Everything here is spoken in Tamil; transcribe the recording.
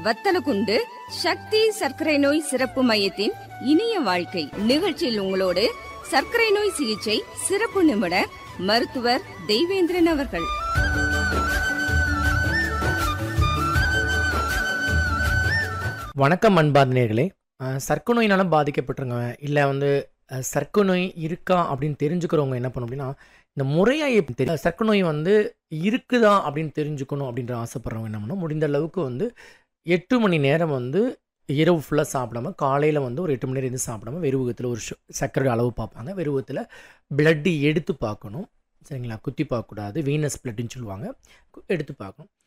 வத்தலகுண்டு சக்தி சர்க்கரை நோய் சிறப்பு மையத்தின் இனிய வாழ்க்கை நிகழ்ச்சியில் உங்களோடு சர்க்கரை நோய் சிகிச்சை சிறப்பு நிபுணர் மருத்துவர் தெய்வேந்திரன் அவர்கள் வணக்கம் அன்பார்ந்தனர்களே சர்க்கரை நோயினால பாதிக்கப்பட்டிருங்க இல்லை வந்து அஹ், சர்க்கரை நோய் இருக்கா அப்படின்னு தெரிஞ்சுக்கிறவங்க என்ன பண்ணணும் அப்படின்னா இந்த முறையாக எப்படி தெரியும் சர்க்கரை நோய் வந்து இருக்குதா அப்படின்னு தெரிஞ்சுக்கணும் அப்படின்ற ஆசைப்படுறவங்க என்ன பண்ணணும் முடிந்த அளவுக்கு வந்து எட்டு மணி நேரம் வந்து இரவு ஃபுல்லாக சாப்பிடாம காலையில் வந்து ஒரு எட்டு மணி நேரம் இருந்து சாப்பிடாம வெறுவகத்தில் ஒரு சு- சர்க்கரை அளவு பார்ப்பாங்க வெறுவகத்தில் பிளட்டு எடுத்து பார்க்கணும் சரிங்களா குத்தி பார்க்கக்கூடாது வீனஸ் பிளட்டுன்னு சொல்லுவாங்க கு- எடுத்து பார்க்கணும்